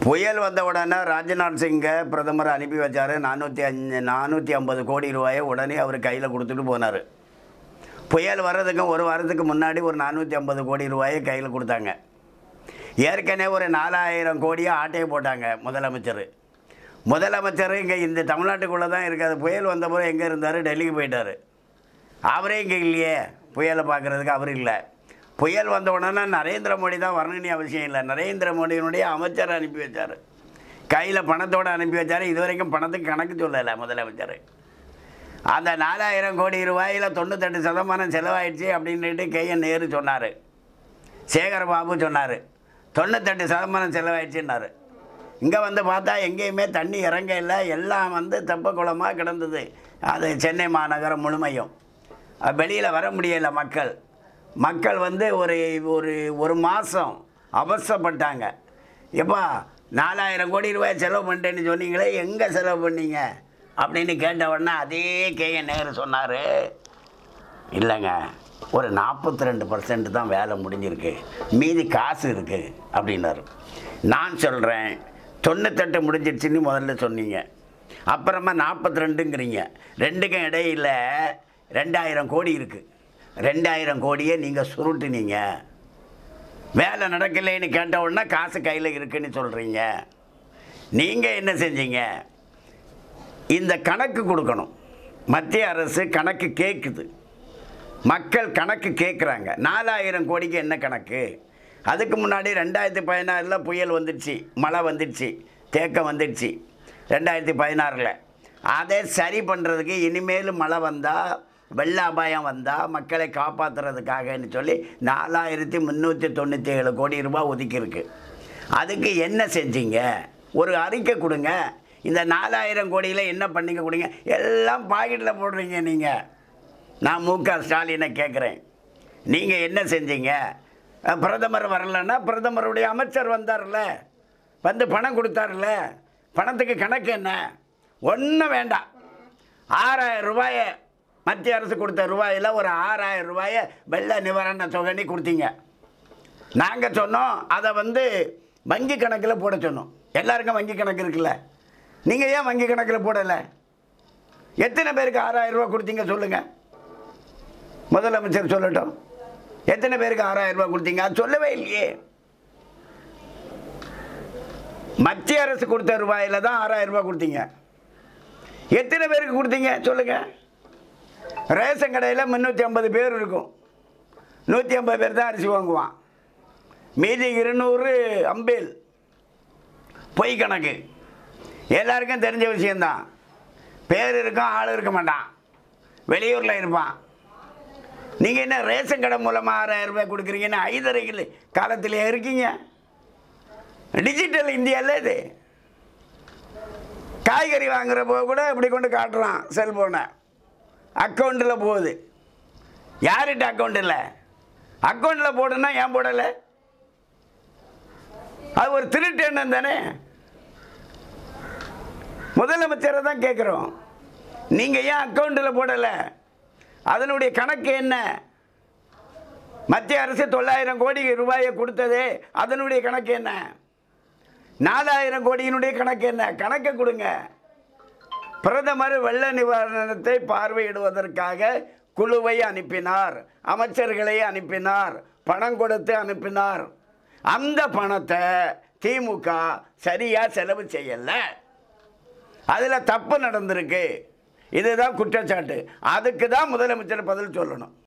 புயல் வந்த உடனே ராஜ்நாத் சிங்கை பிரதமர் அனுப்பி வச்சார் நானூற்றி அஞ்சு நானூற்றி ஐம்பது கோடி ரூபாயை உடனே அவர் கையில் கொடுத்துட்டு போனார் புயல் வர்றதுக்கு ஒரு வாரத்துக்கு முன்னாடி ஒரு நானூற்றி ஐம்பது கோடி ரூபாயை கையில் கொடுத்தாங்க ஏற்கனவே ஒரு நாலாயிரம் கோடியை ஆட்டையை போட்டாங்க முதலமைச்சர் முதலமைச்சர் இங்கே இந்த தமிழ்நாட்டுக்குள்ளே தான் இருக்காது புயல் வந்த போது எங்கே இருந்தார் டெல்லிக்கு போயிட்டார் அவரே இங்கே இல்லையே புயலை பார்க்குறதுக்கு அவர் இல்லை புயல் வந்த உடனே நரேந்திர மோடி தான் வரணும்னு அவசியம் இல்லை நரேந்திர மோடியினுடைய அமைச்சர் அனுப்பி வச்சார் கையில் பணத்தோடு அனுப்பி வச்சார் இது வரைக்கும் பணத்துக்கு கணக்கு சொல்லலை முதலமைச்சர் அந்த நாலாயிரம் கோடி ரூபாயில் தொண்ணூத்தெட்டு சதமானம் செலவாயிடுச்சு அப்படின்ட்டு கே என் நேரு சொன்னார் சேகர் பாபு சொன்னார் தொண்ணூத்தெட்டு சதமானம் செலவாயிடுச்சுன்னாரு இங்கே வந்து பார்த்தா எங்கேயுமே தண்ணி இறங்க இல்லை எல்லாம் வந்து தெப்ப குளமாக கிடந்தது அது சென்னை மாநகரம் முழுமையும் வெளியில் வர முடியலை மக்கள் மக்கள் வந்து ஒரு ஒரு ஒரு மாதம் அவசப்பட்டாங்க எப்பா நாலாயிரம் கோடி ரூபாய் செலவு பண்ணிட்டேன்னு சொன்னீங்களே எங்கே செலவு பண்ணீங்க அப்படின்னு கேட்ட உடனே அதே கே என் நேரு சொன்னார் இல்லைங்க ஒரு நாற்பத்தி ரெண்டு பர்சன்ட் தான் வேலை முடிஞ்சிருக்கு மீதி காசு இருக்குது அப்படின்னாரு நான் சொல்கிறேன் தொண்ணூத்தெட்டு முடிஞ்சிடுச்சுன்னு முதல்ல சொன்னீங்க அப்புறமா நாற்பத்தி ரெண்டுங்கிறீங்க ரெண்டுக்கும் இடையில ரெண்டாயிரம் கோடி இருக்குது ரெண்டாயிரம் கோடியை நீங்கள் சுருட்டுனீங்க வேலை நடக்கலைன்னு கேட்ட உடனே காசு கையில் இருக்குன்னு சொல்கிறீங்க நீங்கள் என்ன செஞ்சீங்க இந்த கணக்கு கொடுக்கணும் மத்திய அரசு கணக்கு கேட்குது மக்கள் கணக்கு கேட்குறாங்க நாலாயிரம் கோடிக்கு என்ன கணக்கு அதுக்கு முன்னாடி ரெண்டாயிரத்தி பதினாறில் புயல் வந்துடுச்சு மழை வந்துடுச்சு தேக்கம் வந்துடுச்சு ரெண்டாயிரத்தி பதினாறில் அதை சரி பண்ணுறதுக்கு இனிமேல் மழை வந்தால் வெள்ள அபாயம் வந்தால் மக்களை காப்பாற்றுறதுக்காகன்னு சொல்லி நாலாயிரத்தி முந்நூற்றி தொண்ணூற்றி ஏழு கோடி ரூபாய் ஒதுக்கியிருக்கு அதுக்கு என்ன செஞ்சீங்க ஒரு அறிக்கை கொடுங்க இந்த நாலாயிரம் கோடியில் என்ன பண்ணீங்க கொடுங்க எல்லாம் பாக்கெட்டில் போடுறீங்க நீங்கள் நான் மு க ஸ்டாலினை கேட்குறேன் நீங்கள் என்ன செஞ்சீங்க அஹ், பிரதமர் வரலன்னா பிரதமருடைய அமைச்சர் வந்தார்ல வந்து பணம் கொடுத்தார்ல பணத்துக்கு கணக்கு என்ன ஒன்றும் வேண்டாம் ஆறாயிரம் ரூபாயை மத்திய அரசு கொடுத்த ரூபாயில் ஒரு ஆறாயிரம் ரூபாயை வெள்ள நிவாரண தொகைன்னு கொடுத்தீங்க நாங்கள் சொன்னோம் அதை வந்து வங்கி கணக்கில் போட சொன்னோம் எல்லாருக்கும் வங்கி கணக்கு இருக்குல்ல நீங்கள் ஏன் வங்கி கணக்கில் போடலை எத்தனை பேருக்கு ஆறாயிரம் ரூபாய் கொடுத்தீங்க சொல்லுங்கள் முதலமைச்சர் சொல்லட்டும் எத்தனை பேருக்கு ஆறாயிரம் ரூபாய் கொடுத்தீங்க அது சொல்லவே இல்லையே மத்திய அரசு கொடுத்த ரூபாயில தான் ஆறாயிரம் ரூபாய் கொடுத்தீங்க எத்தனை பேருக்கு கொடுத்தீங்க சொல்லுங்க ரேஷன் கடையில் முந்நூற்றி ஐம்பது பேர் இருக்கும் நூற்றி ஐம்பது பேர் தான் அரிசி வாங்குவான் மீதி இருநூறு அம்பேல் பொய் கணக்கு எல்லாருக்கும் தெரிஞ்ச விஷயந்தான் பேர் இருக்கும் ஆள் இருக்க மாட்டான் வெளியூரில் இருப்பான் நீங்கள் என்ன ரேஷன் கடை மூலமாக ஆறாயிரம் ரூபாய் கொடுக்குறீங்கன்னு ஐதரைகள் காலத்தில் இருக்கீங்க டிஜிட்டல் இந்தியாவில் இது காய்கறி வாங்குற போது கூட இப்படி கொண்டு காட்டுறான் செல்ஃபோனை அக்கௌண்ட்டில் போகுது யார்கிட்ட அக்கௌண்ட் இல்லை அக்கௌண்ட்டில் போடுன்னா ஏன் போடலை அது ஒரு திருட்டு எண்ணம் தானே முதலமைச்சரை தான் கேட்குறோம் நீங்கள் ஏன் அக்கௌண்ட்டில் போடலை அதனுடைய கணக்கு என்ன மத்திய அரசு தொள்ளாயிரம் கோடி ரூபாயை கொடுத்தது அதனுடைய கணக்கு என்ன நாலாயிரம் கோடியினுடைய கணக்கு என்ன கணக்கை கொடுங்க பிரதமர் வெள்ள நிவாரணத்தை பார்வையிடுவதற்காக குழுவை அனுப்பினார் அமைச்சர்களை அனுப்பினார் பணம் கொடுத்து அனுப்பினார் அந்த பணத்தை திமுக சரியாக செலவு செய்யலை அதில் தப்பு நடந்திருக்கு இதுதான் குற்றச்சாட்டு அதுக்கு தான் முதலமைச்சர் பதில் சொல்லணும்